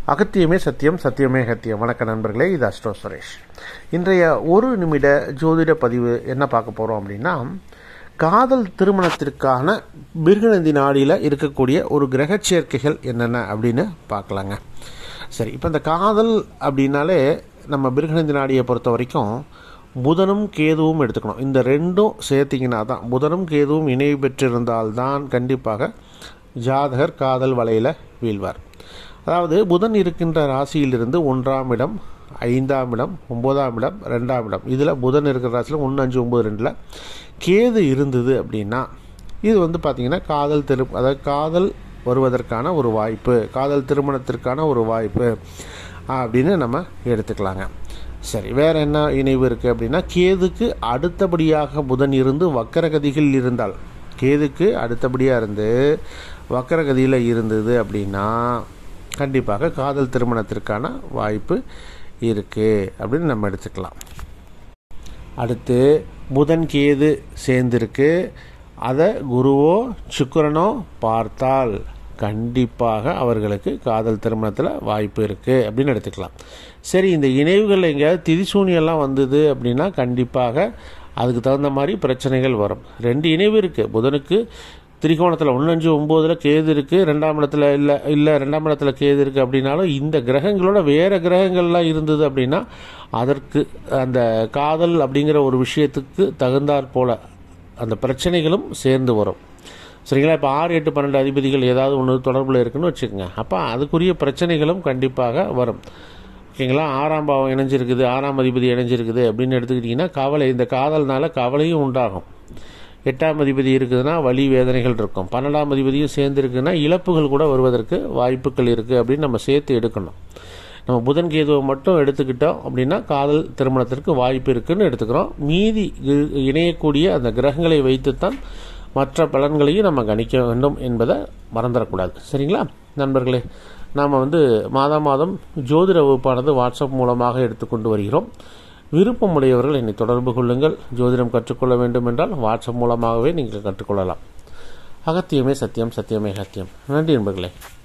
அகத்தியமே சத்தியம் சத்தியமே அகத்தியம் வணக்க நண்பர்களே இது அஸ்ட்ரோ சுரேஷ் இன்றைய ஒரு நிமிட ஜோதிட பதிவு என்ன பார்க்க போகிறோம் அப்படின்னா காதல் திருமணத்திற்கான பிருகநந்தி நாடியில் இருக்கக்கூடிய ஒரு கிரக சேர்க்கைகள் என்னென்ன அப்படின்னு பார்க்கலாங்க சரி இப்போ இந்த காதல் அப்படின்னாலே நம்ம பிருகநந்தி நாடியை பொறுத்த வரைக்கும் புதனும் கேதுவும் எடுத்துக்கணும் இந்த ரெண்டும் சேர்த்திங்கன்னா தான் புதனும் கேதுவும் இணைவு பெற்றிருந்தால்தான் கண்டிப்பாக ஜாதகர் காதல் வலையில் வீழ்வார் அதாவது புதன் இருக்கின்ற ராசியிலிருந்து ஒன்றாம் இடம் ஐந்தாம் இடம் ஒன்பதாம் இடம் ரெண்டாம் இடம் இதில் புதன் இருக்கிற ராசியில் ஒன்று அஞ்சு ஒம்பது ரெண்டில் கேது இருந்தது அப்படின்னா இது வந்து பார்த்திங்கன்னா காதல் திரு அதாவது காதல் வருவதற்கான ஒரு வாய்ப்பு காதல் திருமணத்திற்கான ஒரு வாய்ப்பு அப்படின்னு நம்ம எடுத்துக்கலாங்க சரி வேறு என்ன இணைவு இருக்குது அப்படின்னா கேதுக்கு அடுத்தபடியாக புதன் இருந்து வக்கரகதிகள் இருந்தால் கேதுக்கு அடுத்தபடியாக இருந்து வக்கரகதியில் இருந்தது அப்படின்னா கண்டிப்பாக காதல் திருமணத்திற்கான வாய்ப்பு இருக்குது அப்படின்னு நம்ம எடுத்துக்கலாம் அடுத்து புதன் கேது சேர்ந்திருக்கு அதை குருவோ சுக்கரனோ பார்த்தால் கண்டிப்பாக அவர்களுக்கு காதல் திருமணத்தில் வாய்ப்பு இருக்குது அப்படின்னு எடுத்துக்கலாம் சரி இந்த இணைவுகள் எங்கேயாவது திரிசூனியெல்லாம் வந்தது அப்படின்னா கண்டிப்பாக அதுக்கு தகுந்த மாதிரி பிரச்சனைகள் வரும் ரெண்டு இணைவு இருக்குது புதனுக்கு திரிகோணத்தில் ஒன்று அஞ்சு ஒம்போதில் கேது இருக்குது ரெண்டாம் இடத்துல இல்லை இல்லை ரெண்டாம் இடத்துல கேது இருக்குது அப்படின்னாலும் இந்த கிரகங்களோட வேறு கிரகங்கள்லாம் இருந்தது அப்படின்னா அதற்கு அந்த காதல் அப்படிங்கிற ஒரு விஷயத்துக்கு தகுந்தாற் போல் அந்த பிரச்சனைகளும் சேர்ந்து வரும் சரிங்களா இப்போ ஆறு எட்டு பன்னெண்டு அதிபதிகள் ஏதாவது ஒன்று தொடர்பில் இருக்குன்னு வச்சுக்கோங்க அப்போ அதுக்குரிய பிரச்சனைகளும் கண்டிப்பாக வரும் ஓகேங்களா ஆறாம் பாவம் இணைஞ்சிருக்குது ஆறாம் அதிபதி இணைஞ்சிருக்குது அப்படின்னு எடுத்துக்கிட்டிங்கன்னா கவலை இந்த காதல்னால கவலையும் உண்டாகும் எட்டாம் அதிபதி இருக்குதுன்னா வலி வேதனைகள் இருக்கும் பன்னெண்டாம் அதிபதியும் சேர்ந்து இருக்குதுன்னா இழப்புகள் கூட வருவதற்கு வாய்ப்புகள் இருக்குது அப்படின்னு நம்ம சேர்த்து எடுக்கணும் நம்ம புதன் கேதுவை மட்டும் எடுத்துக்கிட்டோம் அப்படின்னா காதல் திருமணத்திற்கு வாய்ப்பு இருக்குன்னு எடுத்துக்கிறோம் மீதி இணையக்கூடிய அந்த கிரகங்களை வைத்துத்தான் மற்ற பலன்களையும் நம்ம கணிக்க வேண்டும் என்பதை மறந்துடக்கூடாது சரிங்களா நண்பர்களே நாம் வந்து மாதம் மாதம் ஜோதிட வகுப்பானது வாட்ஸ்அப் மூலமாக எடுத்துக்கொண்டு வருகிறோம் விருப்பமுடையவர்கள் என்னை தொடர்பு கொள்ளுங்கள் ஜோதிடம் கற்றுக்கொள்ள வேண்டும் என்றால் வாட்ஸ்அப் மூலமாகவே நீங்கள் கற்றுக்கொள்ளலாம் அகத்தியமே சத்தியம் சத்தியமே அகத்தியம் நன்றி நண்பர்களே